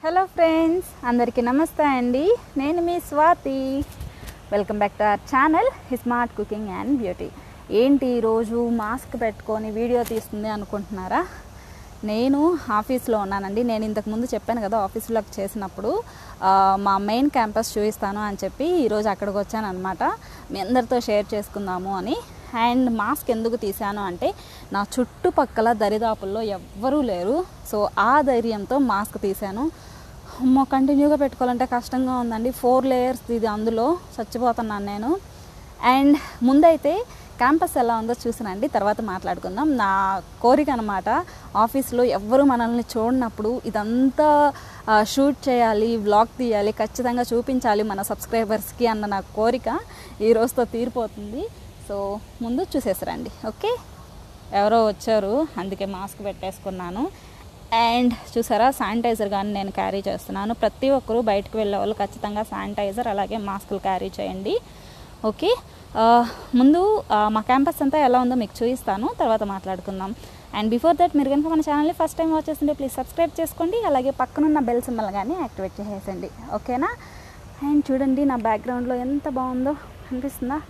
Hello friends అందరికీ నమస్తే అండి నేను మీ Swathi welcome back to our channel smart cooking and beauty ఏంటి ఈరోజు మాస్క్ పెట్టుకొని వీడియో తీస్తుంది అనుకుంటున్నారా నేను ఆఫీస్లో ఉన్నానండి నేను ఇంతకు ముందు చెప్పాను కదా ఆఫీస్లోకి చేసినప్పుడు ఆ, మా మెయిన్ క్యాంపస్ చూపిస్తాను అని చెప్పి ఈరోజు అక్కడికి వచ్చాను అనమాట మీ అందరితో షేర్ చేసుకుందాము అని అండ్ మాస్క్ ఎందుకు తీశాను అంటే నా చుట్టుపక్కల దరిదాపుల్లో ఎవ్వరూ లేరు సో ఆ ధైర్యంతో మాస్క్ తీశాను అమ్మో కంటిన్యూగా పెట్టుకోవాలంటే కష్టంగా ఉందండి ఫోర్ లేయర్స్ ఇది అందులో చచ్చిపోతున్నాను నేను అండ్ ముందైతే క్యాంపస్ ఎలా ఉందో చూసినండి తర్వాత మాట్లాడుకుందాం నా కోరిక అనమాట ఆఫీస్లో ఎవ్వరు మనల్ని చూడనప్పుడు ఇదంతా ఆ, షూట్ చేయాలి వ్లాగ్ తీయాలి ఖచ్చితంగా చూపించాలి మన సబ్స్క్రైబర్స్కి అన్న నా కోరిక ఈ రోజుతో తీరిపోతుంది సో ముందు చూసేసరండి ఓకే ఎవరో వచ్చారు అందుకే మాస్క్ పెట్టేసుకున్నాను అండ్ చూసారా శానిటైజర్ కానీ నేను క్యారీ చేస్తున్నాను ప్రతి ఒక్కరూ బయటకు వెళ్ళే వాళ్ళు ఖచ్చితంగా శానిటైజర్ అలాగే మాస్కులు క్యారీ చేయండి ఓకే ఆ, ముందు ఆ, మా క్యాంపస్ అంతా ఎలా ఉందో మీకు చూపిస్తాను తర్వాత మాట్లాడుకుందాం అండ్ బిఫోర్ దట్ మీరు కనుక మన ఛానల్ని ఫస్ట్ టైం వాచ్ చేస్తుంటే ప్లీజ్ సబ్స్క్రైబ్ చేసుకోండి అలాగే పక్కనున్న బెల్ సింబల్ కానీ యాక్టివేట్ చేసేసండి ఓకేనా అండ్ చూడండి నా బ్యాక్గ్రౌండ్లో ఎంత బాగుందో అనిపిస్తుందా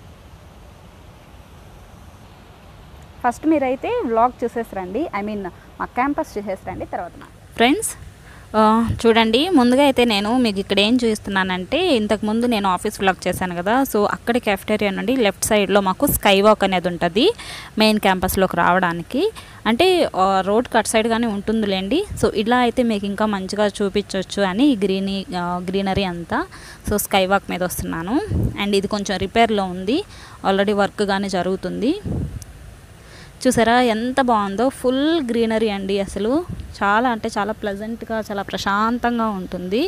ఫస్ట్ మీరైతే వ్లాగ్ చూసేసిరండి ఐ మీన్ మా క్యాంపస్ చూసేసిరండి తర్వాత ఫ్రెండ్స్ చూడండి ముందుగా అయితే నేను మీకు ఇక్కడ ఏం చూపిస్తున్నానంటే ఇంతకుముందు నేను ఆఫీస్ వ్లాగ్ చేశాను కదా సో అక్కడ కెఫ్టేరియా నుండి లెఫ్ట్ సైడ్లో మాకు స్కై వాక్ అనేది ఉంటుంది మెయిన్ క్యాంపస్లోకి రావడానికి అంటే రోడ్ కట్ సైడ్ కానీ ఉంటుందిలేండి సో ఇలా అయితే మీకు ఇంకా మంచిగా చూపించవచ్చు అని ఈ గ్రీనీ గ్రీనరీ అంతా సో స్కై వాక్ మీద వస్తున్నాను అండ్ ఇది కొంచెం రిపేర్లో ఉంది ఆల్రెడీ వర్క్ కానీ జరుగుతుంది చూసారా ఎంత బాగుందో ఫుల్ గ్రీనరీ అండి అసలు చాలా అంటే చాలా ప్లెజెంట్గా చాలా ప్రశాంతంగా ఉంటుంది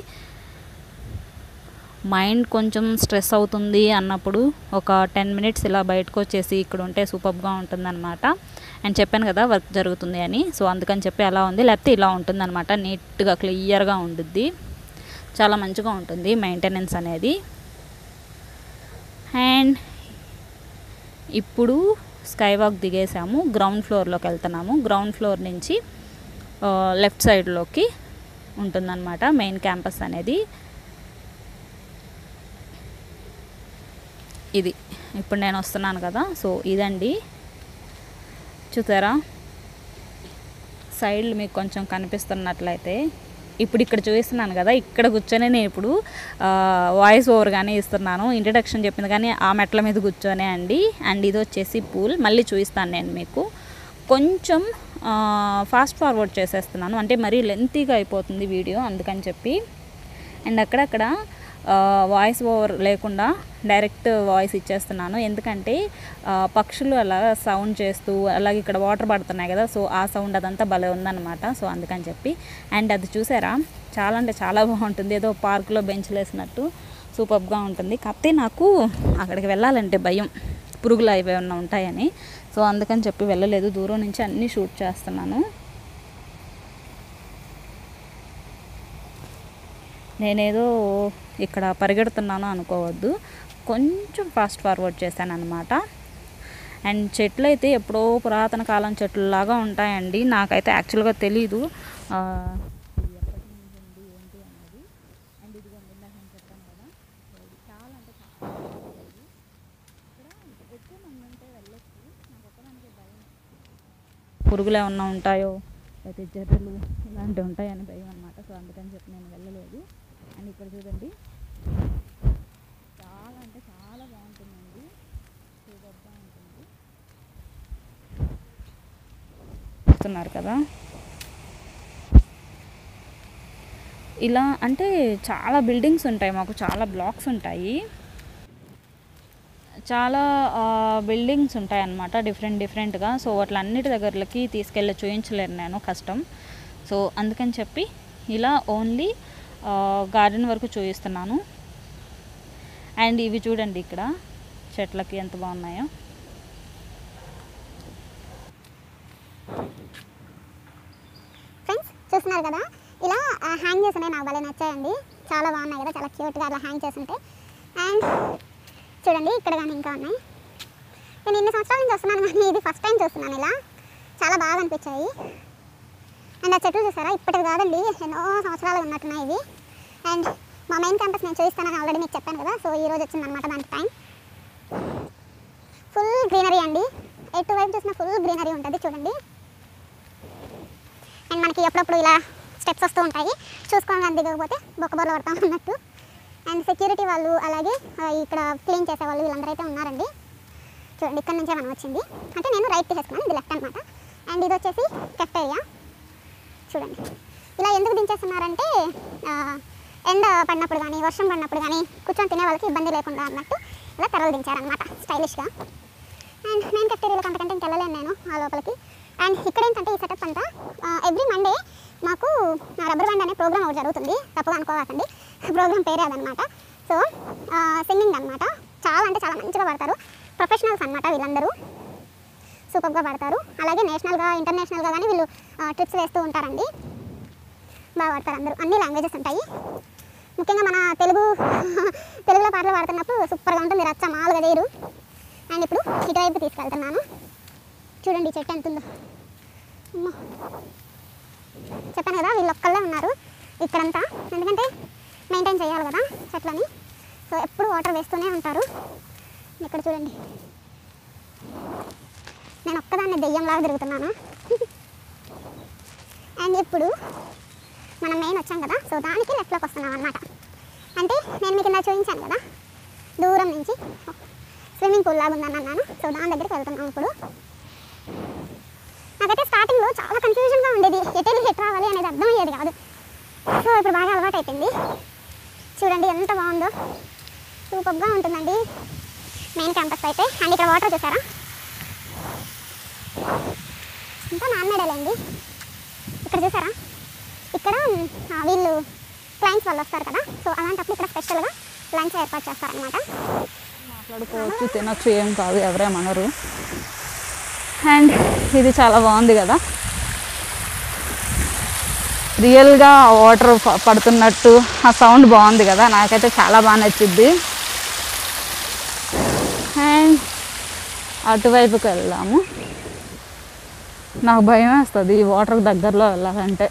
మైండ్ కొంచెం స్ట్రెస్ అవుతుంది అన్నప్పుడు ఒక టెన్ మినిట్స్ ఇలా బయటకు వచ్చేసి ఇక్కడ ఉంటే సూపర్గా ఉంటుందన్నమాట అండ్ చెప్పాను కదా వర్క్ జరుగుతుంది అని సో అందుకని చెప్పి అలా ఉంది లేకపోతే ఇలా ఉంటుందన్నమాట నీట్గా క్లియర్గా ఉంటుంది చాలా మంచిగా ఉంటుంది మెయింటెనెన్స్ అనేది అండ్ ఇప్పుడు స్కై వాక్ దిగేసాము గ్రౌండ్ ఫ్లోర్లోకి వెళ్తున్నాము గ్రౌండ్ ఫ్లోర్ నుంచి లెఫ్ట్ సైడ్లోకి ఉంటుందన్నమాట మెయిన్ క్యాంపస్ అనేది ఇది ఇప్పుడు నేను వస్తున్నాను కదా సో ఇదండి చూసారా సైడ్లు మీకు కొంచెం కనిపిస్తున్నట్లయితే ఇప్పుడు ఇక్కడ చూపిస్తున్నాను కదా ఇక్కడ కూర్చొని నేను ఇప్పుడు వాయిస్ ఓవర్ కానీ ఇస్తున్నాను ఇంట్రడక్షన్ చెప్పింది కానీ ఆ మెట్ల మీద కూర్చొనే అండి అండ్ ఇది వచ్చేసి పూల్ మళ్ళీ చూపిస్తాను నేను మీకు కొంచెం ఫాస్ట్ ఫార్వర్డ్ చేసేస్తున్నాను అంటే మరీ లెంతీగా అయిపోతుంది వీడియో అందుకని చెప్పి అండ్ అక్కడక్కడ వాయిస్ ఓవర్ లేకుండా డైరెక్ట్ వాయిస్ ఇచ్చేస్తున్నాను ఎందుకంటే ఆ, పక్షులు అలా సౌండ్ చేస్తూ అలాగే ఇక్కడ వాటర్ పడుతున్నాయి కదా సో ఆ సౌండ్ అదంతా భలే ఉందన్నమాట సో అందుకని చెప్పి అండ్ అది చూసారా చాలా అంటే చాలా బాగుంటుంది ఏదో పార్కులో బెంచ్లు వేసినట్టు సూపర్గా ఉంటుంది కాకపోతే నాకు అక్కడికి వెళ్ళాలంటే భయం పురుగులు అవి ఏమన్నా ఉంటాయని సో అందుకని చెప్పి వెళ్ళలేదు దూరం నుంచి అన్నీ షూట్ చేస్తున్నాను నేనేదో ఇక్కడ పరిగెడుతున్నాను అనుకోవద్దు కొంచెం ఫాస్ట్ ఫార్వర్డ్ చేశాను అనమాట అండ్ చెట్లు అయితే ఎప్పుడో పురాతన కాలం చెట్లులాగా ఉంటాయండి నాకైతే యాక్చువల్గా తెలీదు ఆ, ఇది ఎప్పటి నుంచి ఉంది ఏంటి అనేది అండ్ ఇదిగోండి ఇందాక నేను చెప్పాను కదా సో ఇది చాలా అంటే చాలా బాగుంటుంది ఇక్కడ ఎక్కువ మంది ఉంటే వెళ్ళొచ్చు నాకు ఒక్కదానికి భయం పురుగులు ఏమన్నా ఉంటాయో లేకపోతే జర్రులు ఇలాంటివి ఉంటాయని భయం అనమాట సో అందుకని చెప్పి నేను వెళ్ళలేదు అండ్ ఇక్కడ చూడండి చాలా అంటే చాలా బాగుంటుందండి సూపర్గా ఉంటుంది చూస్తున్నారు కదా ఇలా అంటే చాలా బిల్డింగ్స్ ఉంటాయి మాకు చాలా బ్లాక్స్ ఉంటాయి చాలా బిల్డింగ్స్ ఉంటాయి అన్నమాట డిఫరెంట్ డిఫరెంట్గా సో వాటిలన్నిటి దగ్గరలకి తీసుకెళ్ళి చూపించలేను నేను కష్టం సో అందుకని చెప్పి ఇలా ఓన్లీ గార్డెన్ వరకు చూపిస్తున్నాను అండ్ ఇవి చూడండి ఇక్కడ చెట్లకి ఎంత బాగున్నాయో ఫ్రెండ్స్ చూస్తున్నారు కదా ఇలా హ్యాంగ్ చేసి ఉన్నాయి నాకు భలే నచ్చాయండి చాలా బాగున్నాయి కదా చాలా క్యూట్గా అలా హ్యాంగ్ చేస్తుంటే అండ్ చూడండి ఇక్కడ కానీ ఇంకా ఉన్నాయి నేను ఇన్ని సంవత్సరాల నుంచి వస్తున్నాను కానీ ఇది ఫస్ట్ టైం చూస్తున్నాను ఇలా చాలా బాగా అనిపించాయి అండ్ ఆ చెట్లు చూసారా ఇప్పటికి కాదండి ఎన్నో సంవత్సరాలు ఉన్నట్టున్నాయి ఇవి అండ్ మా మెయిన్ క్యాంపస్ నేను చూపిస్తానని ఆల్రెడీ మీకు చెప్పాను కదా సో ఈ రోజు వచ్చిందనమాట దానికి టైం ఫుల్ గ్రీనరీ అండి ఎటు వైపు చూసినా ఫుల్ గ్రీనరీ ఉంటుంది చూడండి అండ్ మనకి ఎప్పుడప్పుడు ఇలా స్టెప్స్ వస్తూ ఉంటాయి చూసుకోవడానికి దిగకపోతే బొక్కబొర్లు పడతాం అన్నట్టు అండ్ సెక్యూరిటీ వాళ్ళు అలాగే ఆ, ఇక్కడ క్లీన్ చేసే వాళ్ళు వీళ్ళందరూ అయితే ఉన్నారండి చూడండి ఇక్కడ నుంచే మనం వచ్చింది అంటే నేను రైట్ తీసేసుకున్నాను ఇది లెఫ్ట్ అనమాట అండ్ ఇది వచ్చేసి కెఫ్టేరియా చూడండి ఇలా ఎందుకు దించేస్తున్నారంటే ఆ, ఎండ పడినప్పుడు కానీ వర్షం పడినప్పుడు కానీ కూర్చొని తినే వాళ్ళకి ఇబ్బంది లేకుండా అన్నట్టు ఇలా తెరలు దించారనమాట స్టైలిష్గా అండ్ మెయిన్ కెఫ్టేరియాలోకి అంతకంటే ఇంక వెళ్ళలేను నేను ఆ లోపలికి అండ్ ఇక్కడ ఏంటంటే ఈ సెటప్ అంతా ఎవ్రీ మండే మాకు రబ్బర్ బ్యాండ్ అనే ప్రోగ్రామ్ ఒకటి జరుగుతుంది తప్పుగా అనుకోవాకండి ప్రోగ్రామ్ పేరే అదనమాట సో సింగింగ్ అనమాట చాలా అంటే చాలా మంచిగా పాడతారు ప్రొఫెషనల్స్ అనమాట వీళ్ళందరూ సూపర్గా పాడతారు అలాగే నేషనల్గా ఇంటర్నేషనల్గా కానీ వీళ్ళు ట్రిప్స్ వేస్తూ ఉంటారండి బాగా పాడతారు అందరూ అన్ని లాంగ్వేజెస్ ఉంటాయి ముఖ్యంగా మన తెలుగు తెలుగులో పాటలు పాడుతున్నప్పుడు సూపర్గా ఉంటుంది రచ్చ మాలుగా చేయరు అండ్ ఇప్పుడు ఇటువైపు తీసుకెళ్తున్నాను చూడండి ఈ చెట్టు ఎంత ఉందో అమ్మో. చెప్పాను కదా వీళ్ళు ఒక్కళ్ళే ఉన్నారు ఇక్కడంతా ఎందుకంటే మెయింటైన్ చేయాలి కదా చెట్లని సో ఎప్పుడు వాటర్ వేస్తూనే ఉంటారు ఇక్కడ చూడండి నేను ఒక్కదాన్ని దెయ్యంలాగా తిరుగుతున్నాను అండ్ ఇప్పుడు మనం మెయిన్ వచ్చాం కదా సో దానికి లెఫ్ట్లోకి వస్తున్నాం అనమాట అంటే నేను మీకు ఇందా చూపించాను కదా దూరం నుంచి స్విమ్మింగ్ పూల్ లాగా ఉందని అన్నాను సో దాని దగ్గరికి వెళ్తున్నాం ఇప్పుడు నాకైతే స్టార్టింగ్లో చాలా కన్ఫ్యూజన్గా ఉండేది ఎటు వెళ్ళి ఎటు రావాలి అనేది అర్థమయ్యేది కాదు సో ఇప్పుడు బాగా అలవాటు అయిపోయింది చూడండి ఎంత బాగుందో సూపర్గా ఉంటుందండి మెయిన్ క్యాంపస్ అయితే అండ్ ఇక్కడ వాటర్ చూసారా ఇంకా నాన్నడేలేండి ఇక్కడ చూసారా ఇక్కడ ఆ, వీళ్ళు క్లయింట్స్ వాళ్ళు వస్తారు కదా సో అలాంటప్పుడు ఇక్కడ స్పెషల్గా లంచ్ ఏర్పాటు చేస్తారనమాట మాట్లాడుకోవచ్చు తినొచ్చు ఏం కాదు ఎవరేమనరు అండ్ ఇది చాలా బాగుంది కదా రియల్గా వాటర్ పడుతున్నట్టు ఆ సౌండ్ బాగుంది కదా నాకైతే చాలా బాగా నచ్చింది అండ్ అటువైపుకి వెళ్దాము నాకు భయం వేస్తుంది ఈ వాటర్ దగ్గరలో వెళ్ళాలంటే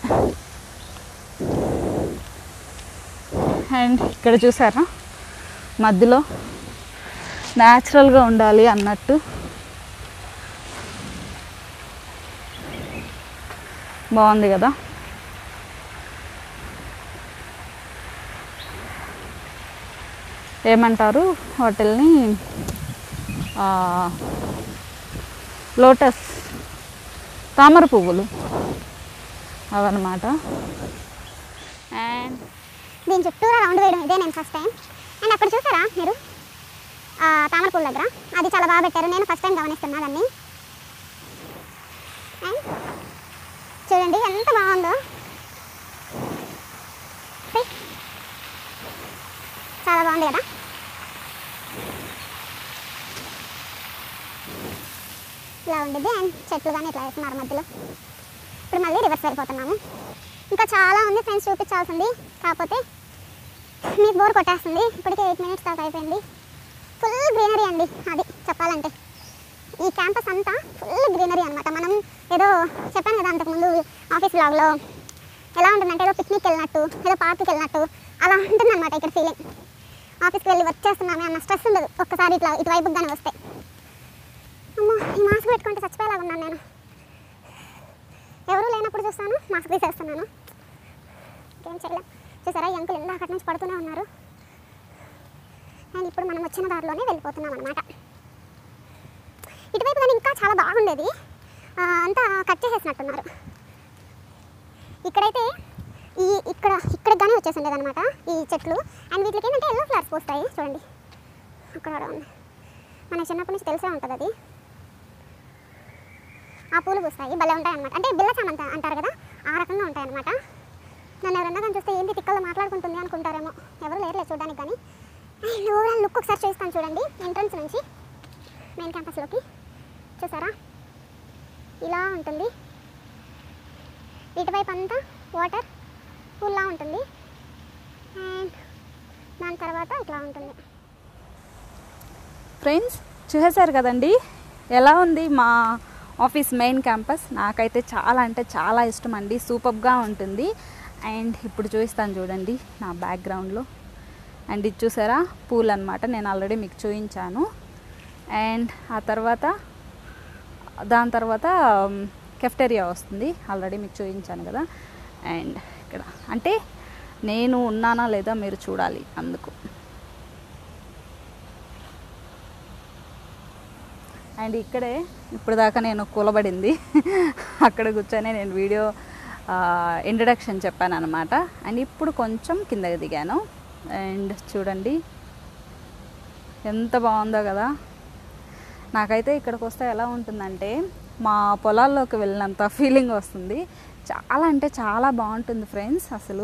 అండ్ ఇక్కడ చూసారా మధ్యలో న్యాచురల్గా ఉండాలి అన్నట్టు బాగుంది కదా ఏమంటారు వాటిల్ని ఆ, లోటస్ తామర పువ్వులు అవన్నమాట అండ్ దీని చుట్టూరా రౌండ్ వేయడం ఇదే నేను ఫస్ట్ టైం అండ్ అక్కడ చూసారా మీరు ఆ, తామర పూల దగ్గర అది చాలా బాగా పెట్టారు నేను ఫస్ట్ టైం గమనిస్తున్నా దాన్ని అండ్ చూడండి ఎంత బాగుందో See? చాలా బాగుంది కదా ఇలా ఉండిద్ది అండ్ చెట్లు కానీ ఇట్లా వేస్తున్నారు మధ్యలో ఇప్పుడు మళ్ళీ రివర్స్ వెళ్ళిపోతున్నాము ఇంకా చాలా ఉంది ఫ్రెండ్స్ చూపించాల్సింది కాకపోతే మీకు బోర్ కొట్టేస్తుంది ఇప్పటికే ఎయిట్ మినిట్స్ దాకా అయిపోయింది ఫుల్ గ్రీనరీ అండి అది చెప్పాలంటే ఈ క్యాంపస్ అంతా ఫుల్ గ్రీనరీ అనమాట మనం ఏదో చెప్పాను కదా అంతకుముందు ఆఫీస్ బ్లాగ్లో ఎలా ఉంటుందంటే ఏదో పిక్నిక్ వెళ్ళినట్టు ఏదో పార్క్కి వెళ్ళినట్టు అలా ఉంటుంది అనమాట ఇక్కడ ఫీలింగ్ ఆఫీస్కి వెళ్ళి వర్క్ చేస్తున్నామే అన్న స్ట్రెస్ ఉండదు ఒక్కసారి ఇట్లా ఇటువైపుకి కానీ వస్తే అమ్మో ఈ మాస్క్ పెట్టుకుంటే చచ్చిపోయేలాగా ఉన్నాను నేను ఎవరు లేనప్పుడు చూస్తాను మాస్క్ తీసేస్తున్నాను ఏం చేయలేం చూసారా ఈ అంకుల్ ఇందాక నుంచి పడుతూనే ఉన్నారు అండ్ ఇప్పుడు మనం వచ్చిన దారిలోనే వెళ్ళిపోతున్నాం అనమాట ఇటువైపు కానీ ఇంకా చాలా బాగుండేది ఆ, అంతా కట్ చేసేసినట్టున్నారు ఇక్కడైతే ఈ ఇక్కడ ఇక్కడ కానీ వచ్చేసిండేది అనమాట ఈ చెట్లు అండ్ వీటికి ఏంటంటే ఎల్లో ఫ్లవర్స్ పూస్తాయి చూడండి అక్కడ కూడా ఉంది మన చిన్నప్పటి నుంచి తెలిసే ఉంటుంది అది ఆ పూలు పూస్తాయి భలే ఉంటాయి అనమాట అంటే బిల్ల చామంతి అంటారు కదా ఆ రకంగా ఉంటాయి అనమాట నన్ను ఎవరన్నా కానీ చూస్తే ఏంటి తిక్కలు మాట్లాడుకుంటుంది అనుకుంటారేమో ఎవరు లేరులే చూడడానికి కానీ అండ్ ఓవరాల్ లుక్ ఒకసారి చూస్తాను చూడండి ఎంట్రన్స్ నుంచి మెయిన్ క్యాంపస్లోకి చూసారా ఇలా ఉంటుంది ఇటువైపు అంతా వాటర్ పూల్లా ఉంటుంది అండ్ దాని తర్వాత ఇట్లా ఉంటుంది ఫ్రెండ్స్ చూసేశారు కదండి ఎలా ఉంది మా ఆఫీస్ మెయిన్ క్యాంపస్ నాకైతే చాలా అంటే చాలా ఇష్టం అండి సూపర్గా ఉంటుంది అండ్ ఇప్పుడు చూపిస్తాను చూడండి నా బ్యాక్గ్రౌండ్లో అండ్ ఇది చూసారా పూల్ అనమాట నేను ఆల్రెడీ మీకు చూపించాను అండ్ ఆ తర్వాత దాని తర్వాత కెఫ్టేరియా వస్తుంది ఆల్రెడీ మీకు చూపించాను కదా అండ్ ఇక్కడ అంటే నేను ఉన్నానా లేదా మీరు చూడాలి అందుకు అండ్ ఇక్కడే ఇప్పుడు దాకా నేను కూలబడింది అక్కడ కూర్చొని నేను వీడియో ఇంట్రడక్షన్ చెప్పాను అనమాట అండ్ ఇప్పుడు కొంచెం కిందకి దిగాను అండ్ చూడండి ఎంత బాగుందో కదా నాకైతే ఇక్కడికి వస్తే ఎలా ఉంటుందంటే మా పొలాల్లోకి వెళ్ళినంత ఫీలింగ్ వస్తుంది చాలా అంటే చాలా బాగుంటుంది ఫ్రెండ్స్ అసలు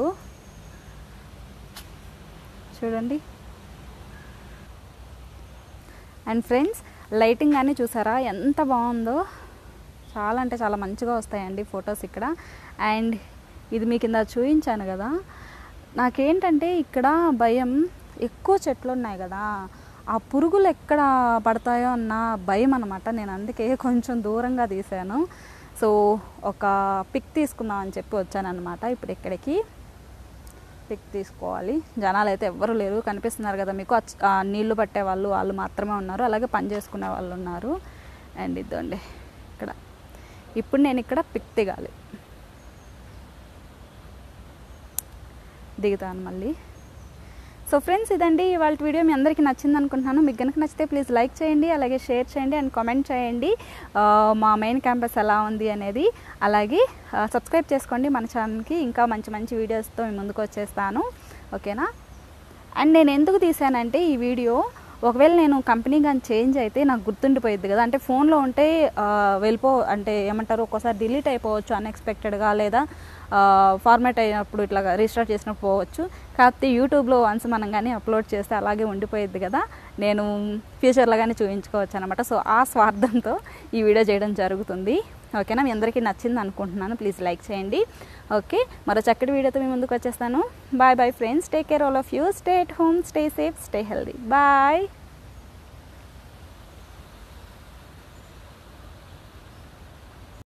చూడండి అండ్ ఫ్రెండ్స్ లైటింగ్ కానీ చూసారా ఎంత బాగుందో చాలా అంటే చాలా మంచిగా వస్తాయండి ఫొటోస్ ఇక్కడ అండ్ ఇది మీకు కింద చూపించాను కదా నాకేంటంటే ఇక్కడ భయం ఎక్కువ చెట్లు ఉన్నాయి కదా ఆ పురుగులు ఎక్కడ పడతాయో అన్న భయం అనమాట నేను అందుకే కొంచెం దూరంగా తీశాను సో ఒక పిక్ తీసుకుందాం అని చెప్పి వచ్చానమాట ఇప్పుడు ఇక్కడికి పిక్ తీసుకోవాలి జనాలు అయితే ఎవ్వరు లేరు కనిపిస్తున్నారు కదా మీకు అచ్- ఆ నీళ్లు పట్టే వాళ్ళు వాళ్ళు మాత్రమే ఉన్నారు అలాగే పని చేసుకునే వాళ్ళు ఉన్నారు అండ్ ఇదండి ఇక్కడ ఇప్పుడు నేను ఇక్కడ పిక్ దిగాలి దిగుతాను మళ్ళీ సో ఫ్రెండ్స్ ఇదండి ఇవాళ వీడియో మీ అందరికీ నచ్చింది అనుకుంటున్నాను మీకు కనుక నచ్చితే ప్లీజ్ లైక్ చేయండి అలాగే షేర్ చేయండి అండ్ కామెంట్ చేయండి ఆ, మా మెయిన్ క్యాంపస్ ఎలా ఉంది అనేది అలాగే సబ్స్క్రైబ్ చేసుకోండి మన ఛానల్కి ఇంకా మంచి మంచి వీడియోస్తో మీ ముందుకు వచ్చేస్తాను ఓకేనా అండ్ నేను ఎందుకు తీసానంటే ఈ వీడియో ఒకవేళ నేను కంపెనీ కానీ చేంజ్ అయితే నాకు గుర్తుండిపోయింది కదా అంటే ఫోన్లో ఉంటే ఆ, వెళ్ళిపో అంటే ఏమంటారు ఒక్కోసారి డిలీట్ అయిపోవచ్చు అన్ఎక్స్పెక్టెడ్గా లేదా ఫార్మాట్ అయినప్పుడు ఇట్లా రీస్టార్ట్ చేసినప్పుడు పోవచ్చు కాకపోతే యూట్యూబ్లో వన్స్ మనం కానీ అప్లోడ్ చేస్తే అలాగే ఉండిపోయింది కదా నేను ఫ్యూచర్లో కానీ చూపించుకోవచ్చు అనమాట సో ఆ స్వార్థంతో ఈ వీడియో చేయడం జరుగుతుంది ఓకేనా మీ అందరికీ నచ్చింది అనుకుంటున్నాను ప్లీజ్ లైక్ చేయండి ఓకే మరో చక్కటి వీడియోతో మీ ముందుకు వచ్చేస్తాను bye bye friends take care all of you stay at home stay safe stay healthy bye